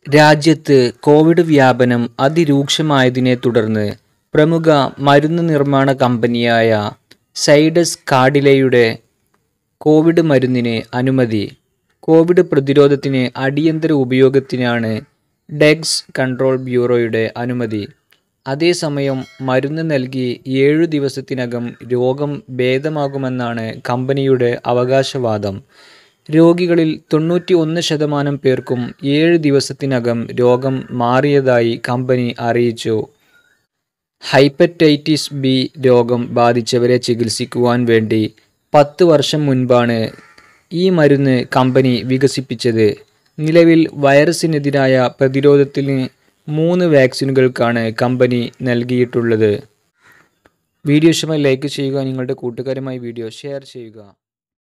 രാജ്യത്ത് കോവിഡ് വ്യാപനം അതിരൂക്ഷമായതിനെ തുടർന്ന് പ്രമുഖ മരുന്ന് നിർമ്മാണ കമ്പനിയായ സൈഡസ് കാഡിലയുടെ കോവിഡ് മരുന്നിന് അനുമതി കോവിഡ് പ്രതിരോധത്തിന് അടിയന്തര ഉപയോഗത്തിനാണ് ഡെഗ്സ് കൺട്രോൾ ബ്യൂറോയുടെ അനുമതി അതേസമയം മരുന്ന് നൽകി ഏഴു ദിവസത്തിനകം രോഗം ഭേദമാകുമെന്നാണ് കമ്പനിയുടെ അവകാശവാദം രോഗികളിൽ തൊണ്ണൂറ്റി ഒന്ന് ശതമാനം പേർക്കും ഏഴ് ദിവസത്തിനകം രോഗം മാറിയതായി കമ്പനി അറിയിച്ചു ഹൈപ്പറ്റൈറ്റിസ് ബി രോഗം ബാധിച്ചവരെ ചികിത്സിക്കുവാൻ വേണ്ടി പത്ത് വർഷം മുൻപാണ് ഈ മരുന്ന് കമ്പനി വികസിപ്പിച്ചത് നിലവിൽ വൈറസിനെതിരായ പ്രതിരോധത്തിന് മൂന്ന് വാക്സിനുകൾക്കാണ് കമ്പനി നൽകിയിട്ടുള്ളത് വീഡിയോ ഇഷ്ടമായി ലൈക്ക് ചെയ്യുക നിങ്ങളുടെ കൂട്ടുകാരുമായി വീഡിയോ ഷെയർ ചെയ്യുക